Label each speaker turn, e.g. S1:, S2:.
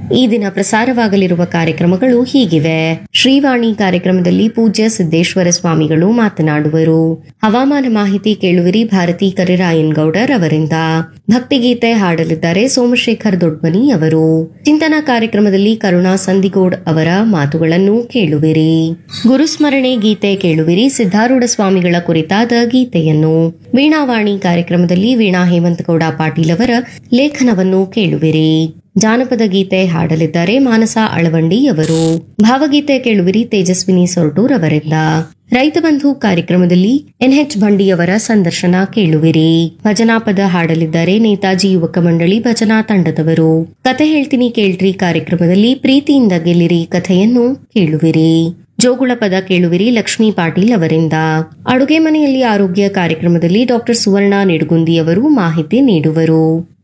S1: ಈ ದಿನ ಪ್ರಸಾರವಾಗಲಿರುವ ಕಾರ್ಯಕ್ರಮಗಳು ಹೀಗಿವೆ ಶ್ರೀವಾಣಿ ಕಾರ್ಯಕ್ರಮದಲ್ಲಿ ಪೂಜ್ಯ ಸಿದ್ದೇಶ್ವರ ಸ್ವಾಮಿಗಳು ಮಾತನಾಡುವರು ಹವಾಮಾನ ಮಾಹಿತಿ ಕೇಳುವಿರಿ ಭಾರತಿ ಕರಿರಾಯನ್ ಗೌಡರ್ ಅವರಿಂದ ಭಕ್ತಿಗೀತೆ ಹಾಡಲಿದ್ದಾರೆ ಸೋಮಶೇಖರ್ ದೊಡ್ಮನಿ ಅವರು ಚಿಂತನ ಕಾರ್ಯಕ್ರಮದಲ್ಲಿ ಕರುಣಾ ಸಂದಿಗೋಡ್ ಅವರ ಮಾತುಗಳನ್ನು ಕೇಳುವಿರಿ ಗುರುಸ್ಮರಣೆ ಗೀತೆ ಕೇಳುವಿರಿ ಸಿದ್ಧಾರೂಢ ಸ್ವಾಮಿಗಳ ಕುರಿತಾದ ಗೀತೆಯನ್ನು ವೀಣಾವಾಣಿ ಕಾರ್ಯಕ್ರಮದಲ್ಲಿ ವೀಣಾ ಹೇಮಂತಗೌಡ ಪಾಟೀಲ್ ಅವರ ಲೇಖನವನ್ನು ಕೇಳುವಿರಿ ಜಾನಪದ ಗೀತೆ ಹಾಡಲಿದ್ದಾರೆ ಮಾನಸ ಅಳವಂಡಿ ಅವರು ಭಾವಗೀತೆ ಕೇಳುವಿರಿ ತೇಜಸ್ವಿನಿ ಸೊರಟೂರ್ ಅವರಿಂದ ರೈತ ಬಂಧು ಕಾರ್ಯಕ್ರಮದಲ್ಲಿ ಎನ್ಎಚ್ ಬಂಡಿಯವರ ಸಂದರ್ಶನ ಕೇಳುವಿರಿ ಭಜನಾ ಪದ ಹಾಡಲಿದ್ದಾರೆ ನೇತಾಜಿ ಯುವಕ ಮಂಡಳಿ ಭಜನಾ ತಂಡದವರು ಕತೆ ಹೇಳ್ತೀನಿ ಕೇಳ್ರಿ ಕಾರ್ಯಕ್ರಮದಲ್ಲಿ ಪ್ರೀತಿಯಿಂದ ಗೆಲ್ಲಿರಿ ಕಥೆಯನ್ನು ಕೇಳುವಿರಿ ಜೋಗುಳ ಪದ ಕೇಳುವಿರಿ ಲಕ್ಷ್ಮೀ ಪಾಟೀಲ್ ಅವರಿಂದ ಅಡುಗೆ ಮನೆಯಲ್ಲಿ ಆರೋಗ್ಯ ಕಾರ್ಯಕ್ರಮದಲ್ಲಿ ಡಾಕ್ಟರ್ ಸುವರ್ಣ ನಿಡುಗುಂದಿ ಅವರು ಮಾಹಿತಿ ನೀಡುವರು